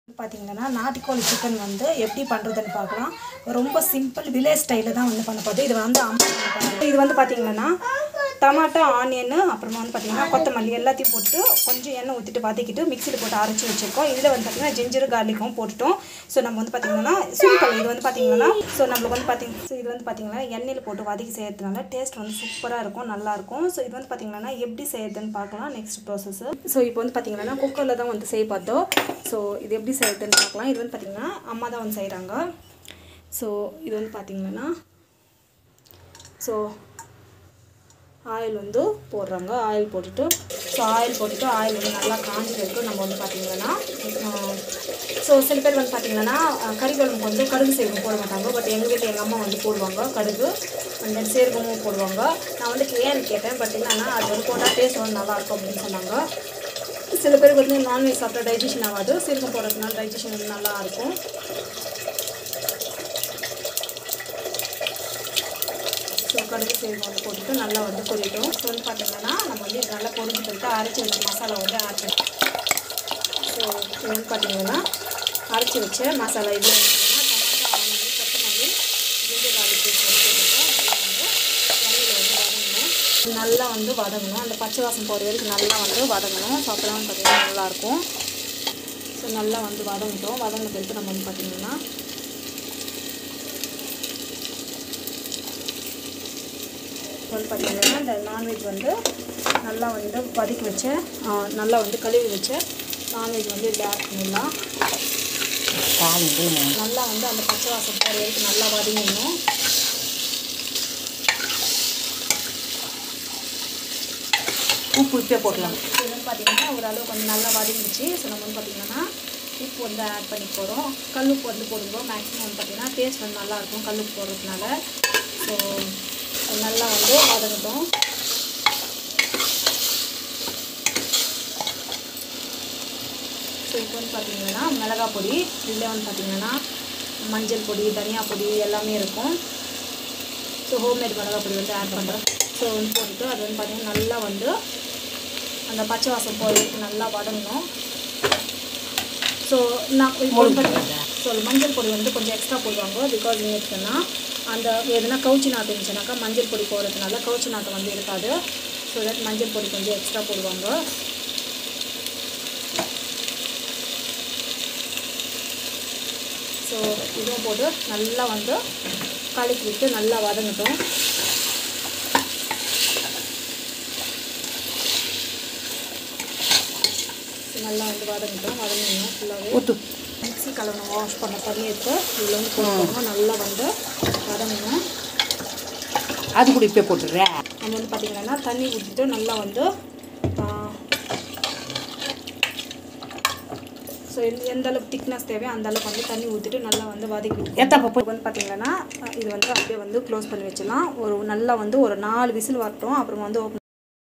பார்த்தீங்கன்னா நாட்டுக்கோழி சிக்கன் வந்து எப்படி பண்ணுறதுன்னு பார்க்கலாம் ரொம்ப சிம்பிள் வில்லேஜ் ஸ்டைலில் தான் வந்து பண்ண போகுது இது வந்து அம்மா பண்ண போறாங்க. இது வந்து பார்த்தீங்கன்னா டமாட்டோ ஆனியன் அப்புறமா வந்து பார்த்தீங்கன்னா கொத்தமல்லி எல்லாத்தையும் போட்டு கொஞ்சம் எண்ணெய் ஊற்றிட்டு வதக்கிட்டு மிக்சியில் போட்டு அரைச்சி வச்சுருக்கோம் இதில் வந்து பார்த்தீங்கன்னா ஜிஞ்சர் கார்லிக்கும் போட்டுட்டோம் ஸோ நம்ம வந்து பார்த்தீங்கன்னா சிம்பிள் இது வந்து பார்த்தீங்கன்னா ஸோ நம்மளுக்கு வந்து பார்த்தீங்கன்னா ஸோ இது வந்து பார்த்தீங்கன்னா எண்ணெயில் போட்டு வதக்கி செய்யறதுனால டேஸ்ட் வந்து சூப்பராக இருக்கும் நல்லாயிருக்கும் ஸோ இது வந்து பார்த்தீங்கன்னா எப்படி செய்யறதுன்னு பார்க்கலாம் நெக்ஸ்ட் ப்ராசஸ் ஸோ இப்போ வந்து பார்த்தீங்கன்னா குக்கரில் தான் வந்து செய்ய பார்த்தோம் ஸோ இது எப்படி செய்யறதுன்னு பார்க்கலாம் இது வந்து பார்த்தீங்கன்னா அம்மா தான் வந்து செய்கிறாங்க ஸோ இது வந்து பார்த்தீங்கன்னா ஸோ ஆயில் வந்து போடுறாங்க ஆயில் போட்டுட்டு ஸோ ஆயில் போட்டுட்டு ஆயில் வந்து நல்லா காஞ்சி வரைக்கும் நம்ம வந்து பார்த்திங்கன்னா ஸோ சில பேர் வந்து பார்த்திங்கன்னா கறி குழம்புக்கு வந்து கடுகு சீரகம் போட மாட்டாங்க பட் எங்கள் வீட்டில் எங்கள் அம்மா வந்து போடுவாங்க கடுகு அந்த சீரகமும் போடுவாங்க நான் வந்து ஏன்னு கேட்டேன் பட் என்னன்னா அது வந்து போட்டால் டேஸ்ட் வந்து நல்லாயிருக்கும் அப்படின்னு சொன்னாங்க சில பேருக்கு வந்து நான்வெஜ் சாப்பிட்டா டைஜஷன் ஆகாது சீரகம் போடுறதுனால டைஜஷன் வந்து நல்லா இருக்கும் ஸோ கடுகு சீரகம் வந்து போட்டுட்டு நல்லா வந்து கொதிட்டோம் ஸோ வந்து பார்த்தீங்கன்னா நம்ம வந்து இது நல்லா பொரிஞ்சு போட்டு அரைச்சி வச்ச மசாலா வந்து ஆட் பண்ணி ஸோ இது வந்து பார்த்தீங்கன்னா அரைச்சி வச்ச மசாலா இது வந்து பார்த்தீங்கன்னா டமாட்டோ ஆனியன் கொத்தமல்லி ஜிஞ்சர் garlic paste வந்து போட்டுருக்கோம் நல்லா வந்து வதங்கணும் நல்லா வந்து வதங்கணும் அந்த பச்சை வாசம் போகிற வரைக்கும் நல்லா வந்து வதங்கணும் ஸோ அப்போ தான் பார்த்தீங்கன்னா நல்லாயிருக்கும் ஸோ நல்லா வந்து வதங்கிட்டோம் வதங்கின பிறகு நம்ம வந்து பார்த்தீங்கன்னா வந்து பார்த்தீங்கன்னா இந்த நான்வெஜ் வந்து நல்லா வந்து வதக்கி வச்ச ஆ, நல்லா வந்து கழுவி வச்ச நான்வெஜ் வந்து இதில் ஆட் பண்ணிடலாம் நல்லா வந்து அந்த பச்சை வாசம் போகிற வரைக்கும் நல்லா வதங்கிடணும் உப்பு இப்பே போடலாம் இது வந்து பார்த்தீங்கன்னா ஓரளவு கொஞ்சம் நல்லா வதங்கிடுச்சு ஸோ நம்ம வந்து பார்த்தீங்கன்னா உப்பு வந்து ஆட் பண்ணி போகிறோம் கல் உப்பு வந்து போடும்போது மேக்ஸிமம் வந்து பார்த்தீங்கன்னா டேஸ்ட் வந்து நல்லாயிருக்கும் கல் உப்பு போடுறதுனால ஸோ நல்லா வந்து வதங்கட்டும் ஸோ இப்போ வந்து பார்த்தீங்கன்னா மிளகாய் பொடி இதில் வந்து பார்த்தீங்கன்னா மஞ்சள் பொடி தனியா பொடி எல்லாமே இருக்கும் ஸோ ஹோம்மேட் மிளகாய் பொடி வந்து ஆட் பண்ணுறோம் ஸோ வந்து போட்டுட்டு அது வந்து பார்த்தீங்கன்னா நல்லா வந்து அந்த பச்சை வாசம் போய் நல்லா வதங்கணும் ஸோ நான் இப்போ வந்து பார்த்தீங்கன்னா ஸோ மஞ்சள் பொடி வந்து கொஞ்சம் எக்ஸ்ட்ரா போடுவாங்க பிகாஸ் ஏற்றுனா அந்த எதுனா கவுச்சி நாற்று இருந்துச்சுனாக்கா மஞ்சள் பொடி போடுறதுனால கவுச்சி நாற்று வந்து இருக்காது ஸோ தட் மஞ்சள் பொடி கொஞ்சம் எக்ஸ்ட்ரா போடுவாங்க ஸோ இதுவும் போட்டு நல்லா வந்து கலக்கி விட்டு நல்லா வதங்கட்டும் நல்லா வந்து வதங்கட்டும் வதங்கணும் ஃபுல்லாகவே ஊத்து மிக்ஸி கலவணும் வாஷ் பண்ண தண்ணி எடுத்து இதில் வந்து போட்டுக்கோங்க நல்லா வந்து வதங்கணும் அது கூட இப்பே போட்டுடுறேன் நம்ம வந்து பார்த்திங்கன்னா தண்ணி ஊற்றிட்டு நல்லா வந்து ஸோ எந்த அளவுக்கு திக்னஸ் தேவையோ அந்த அளவுக்கு வந்து தண்ணி ஊற்றிட்டு நல்லா வந்து வதக்கி எத்தா பப்பு இப்போ வந்து பார்த்தீங்கன்னா அஹ் இது வந்து அப்படியே வந்து க்ளோஸ் பண்ணி வச்சிடலாம் ஒரு நல்லா வந்து ஒரு நாலு விசில் வரட்டும் அப்புறம் வந்து ஓப்பன்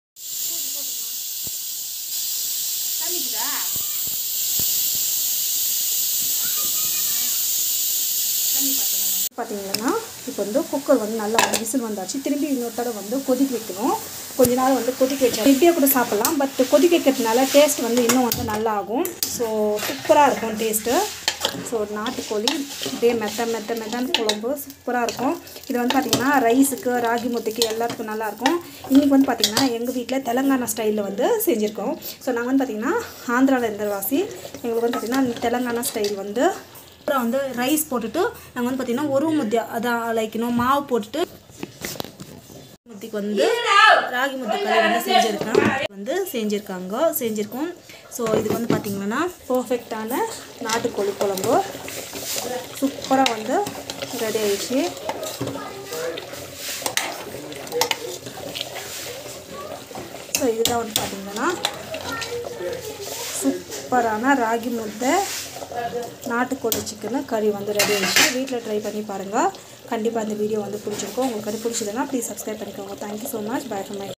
பார்த்தீங்கன்னா இப்போ வந்து குக்கர் வந்து நல்லா வந்து விசில் வந்தாச்சு திரும்பி இன்னொரு தடவை வந்து கொதிக்க வைக்கணும் கொஞ்ச நாள் வந்து கொதிக்க வச்சா இப்படியே கூட சாப்பிட்லாம் பட் கொதிக்க வைக்கிறதுனால டேஸ்ட் வந்து இன்னும் வந்து நல்லா ஆகும் ஸோ சூப்பராக இருக்கும் டேஸ்ட்டு ஸோ நாட்டுக்கோழி இதே மெத்த மெத்த மெத்தன்னு குழம்பு சூப்பராக இருக்கும் இது வந்து பார்த்திங்கன்னா ரைஸுக்கு ராகி முத்தைக்கு எல்லாத்துக்கும் நல்லாயிருக்கும் இன்றைக்கி வந்து பார்த்திங்கன்னா எங்கள் வீட்டில் தெலங்கானா ஸ்டைலில் வந்து செஞ்சுருக்கோம் ஸோ நாங்கள் வந்து பார்த்திங்கன்னா ஆந்திராவில் இருந்தவாசி எங்களுக்கு வந்து பார்த்திங்கன்னா தெலங்கானா ஸ்டைல் வந்து அப்புறம் வந்து ரைஸ் போட்டுட்டு நாங்கள் வந்து பார்த்திங்கன்னா ஒரு முத்தியா அதான் லைக் இன்னும் மாவு போட்டுட்டு முத்திக்கு வந்து ராகி முத்தி களி வந்து செஞ்சுருக்கேன் வந்து செஞ்சுருக்காங்க செஞ்சுருக்கோம் ஸோ இதுக்கு வந்து பார்த்திங்கன்னா பர்ஃபெக்டான நாட்டுக்கோழி குழம்பு சூப்பராக வந்து ரெடி ஆயிடுச்சு ஸோ இதுதான் வந்து பார்த்திங்கன்னா சூப்பரான ராகி முத்தை நாட்டுக்கோழி சிக்கனு கறி வந்து ரெடி ஆயிடுச்சு வீட்டில் ட்ரை பண்ணி பாருங்கள் கண்டிப்பாக இந்த வீடியோ வந்து பிடிச்சிருக்கோம் உங்களுக்கு கறி பிடிச்சதுன்னா ப்ளீஸ் சப்ஸ்கிரைப் பண்ணிக்கோங்க thank you so much bye for my